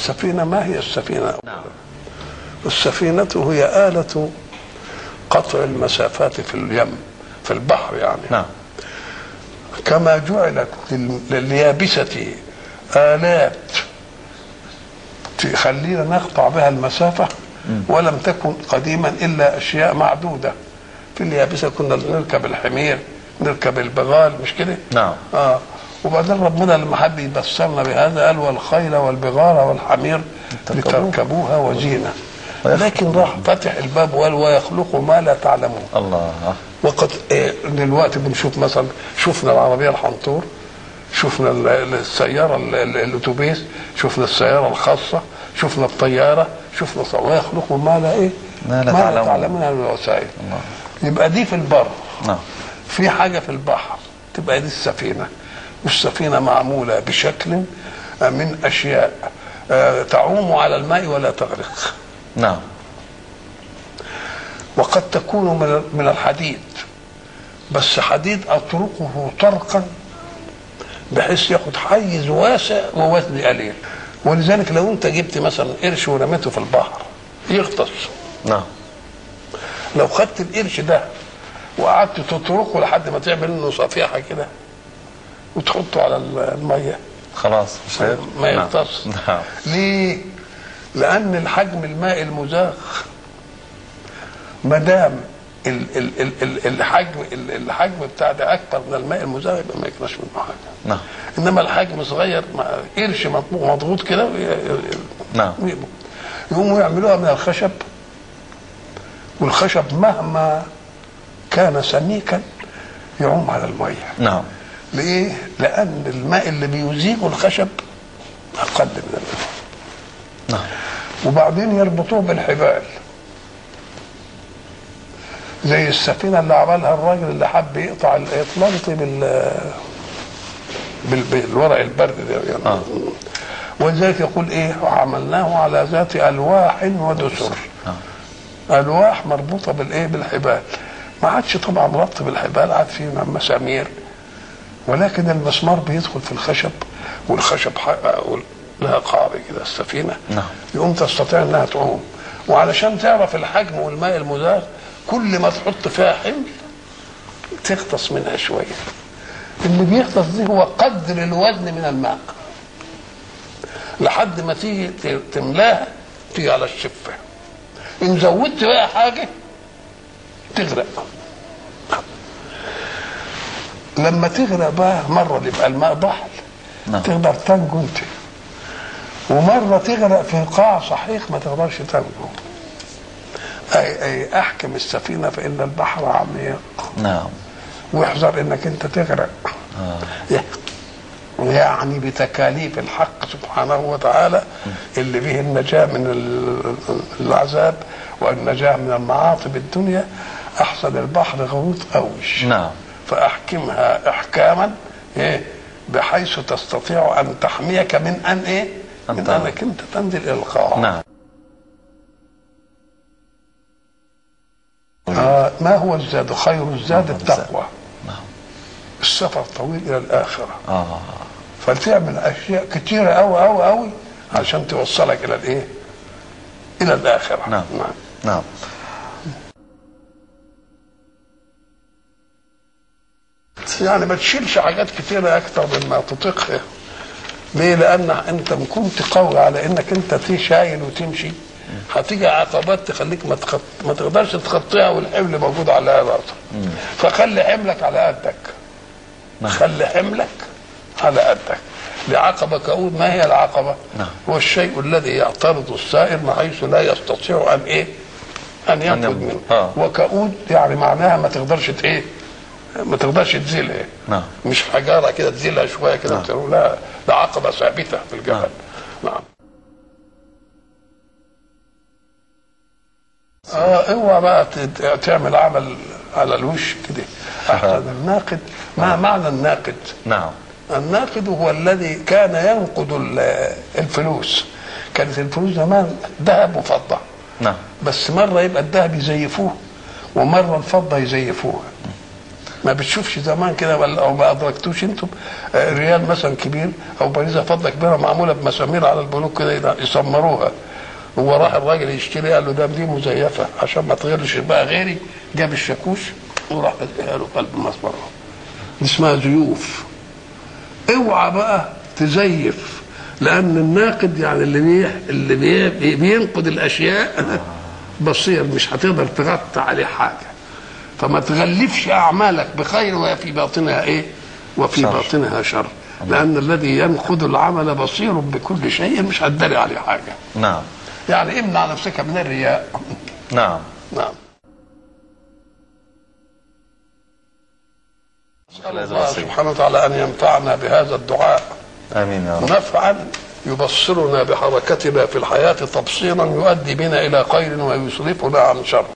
السفينة ما هي السفينة نعم السفينة هي آلة قطع المسافات في اليم في البحر يعني نعم كما جعلت لل- لليابسة آلات تخلينا نقطع بها المسافة ولم تكن قديما إلا أشياء معدودة في اليابسة كنا نركب الحمير نركب البغال مش كده؟ نعم. اه وبعدين ربنا لما حب يبصرنا بهذا قال والخيل والبغال والحمير تركبوها. لتركبوها وزينة ويخلق. لكن راح فتح الباب وقال ويخلق ما لا تعلمون الله وقد إيه، دلوقتي بنشوف مثلا شفنا العربيه الحنطور شفنا ال- ال- السياره ال- ال- الاتوبيس شفنا السياره الخاصه شفنا الطياره شفنا ص- ويخلق ما لا ايه ما لا ما لا تعلمون. تعلمون من الوسائل الله. يبقى دي في البر نعم في حاجه في البحر تبقى دي السفينه والسفينه معموله بشكل من اشياء آه، تعوم على الماء ولا تغرق نعم وقد تكون من من الحديد بس حديد اطرقه طرقا بحيث ياخد حيز واسع ووزن قليل ولذلك لو انت جبت مثلا قرش ورميته في البحر يغطس نعم لو خدت القرش ده وقعدت تطرقه لحد ما تعمل منه صفيحه كده وتحطه على الميه خلاص مش هيك؟ ما نعم. يغطس نعم ليه؟ لأن الحجم الماء المزاخ ما دام ال- ال- ال- ال- الحجم ال- الحجم بتاع ده أكبر من الماء المزاخ يبقى ما يكناش منه حاجة. نعم إنما الحجم صغير مع قرش مطبوع مضغوط كده نعم يقوموا يعملوها من الخشب والخشب مهما كان سميكا يعوم على الميه نعم ليه؟ لأن الماء اللي بيزيغ الخشب أقل من الماء نعم وبعدين يربطوه بالحبال زي السفينة اللي عملها الراجل اللي حب يقطع الأطلنطي بال بال- بالورق البرد ده يعني آه. ولذلك يقول ايه عملناه على ذات الواح ودسر آه. الواح مربوطه بالايه بالحبال ما عادش طبعا ربط بالحبال عاد في مسامير ولكن المسمار بيدخل في الخشب والخشب ح- لها قاعده كده السفينه نعم. يقوم تستطيع انها تعوم وعلشان تعرف الحجم والماء المزاج كل ما تحط فيها حمل تغطس منها شويه اللي بيغطس دي هو قدر الوزن من الماء لحد ما تيجي ت- تملاها تيجي على الشفه ان زودت بقى حاجه تغرق لما تغرق بقى مره يبقى الماء ضحل نعم. تقدر تنجو انت ومره تغرق في قاع صحيح ما تقدرش تنجو اي اي احكم السفينه فان البحر عميق نعم واحذر انك انت تغرق آه. يعني بتكاليف الحق سبحانه وتعالى اللي به النجاة من ال- العذاب والنجاة من المعاصب الدنيا أحسن البحر غويط أوش نعم فأحكمها إحكاما إيه بحيث تستطيع أن تحميك من أن إيه أن من تغرق. أنك أنت تنزل إلى القاع نعم آه ما هو الزاد خير الزاد هو التقوى نعم السفر طويل إلى الآخرة آه فتعمل اشياء كتيره قوي قوي قوي عشان توصلك الى الايه؟ الى الاخره نعم. نعم. نعم يعني ما تشيلش حاجات كتيره اكتر مما تطيقها ليه؟ لان انت إن كنت قوي على انك انت تي شايل وتمشي هتيجي عقبات تخليك ما تخط... ما تقدرش تخطيها والحمل موجود على راسك فخلي حملك على قدك نعم. خلي حملك على قدك لعقبة كؤود ما هي العقبة؟ نعم. هو الشيء الذي يعترض السائر بحيث لا يستطيع أن إيه؟ أن ينفذ ينفذ. منه آه. وكؤود يعني معناها ما تقدرش ت- إيه؟ ما تقدرش تزيلها نعم. مش حجارة كده تزيلها شوية كده نعم. وتروح. لا ده عقبة ثابتة في الجبل نعم. نعم اه اوعى بقى ت- تعمل عمل على الوش كده احسن الناقد ما معنى الناقد؟ نعم الناقد هو الذي كان ينقد ال- الفلوس كانت الفلوس زمان ذهب وفضه نعم بس مره يبقى الذهب يزيفوه ومره الفضه يزيفوها ما بتشوفش زمان كده ولا او ما ادركتوش انتم آه، ريال مثلا كبير او باريزه فضه كبيره معموله بمسامير على البنوك كده يسمروها هو راح الراجل يشتري قال له ده دي مزيفه عشان ما تغيرش بقى غيري جاب الشاكوش وراح اديها له قلب المسمار دي اسمها زيوف اوعى بقى تزيف لان الناقد يعني اللي بي اللي بي بينقد الاشياء بصير مش هتقدر تغطي عليه حاجه فما تغلفش اعمالك بخير وفي باطنها ايه وفي شر. باطنها شر لان الذي ينقد العمل بصير بكل شيء مش هتدري عليه حاجه نعم يعني امنع نفسك من الرياء نعم نعم نسأل الله سبحانه وتعالى أن ينفعنا بهذا الدعاء امين يا رب نفعا يبصرنا بحركتنا في الحياة تبصيرا يؤدي بنا إلى خير ويصرفنا عن شر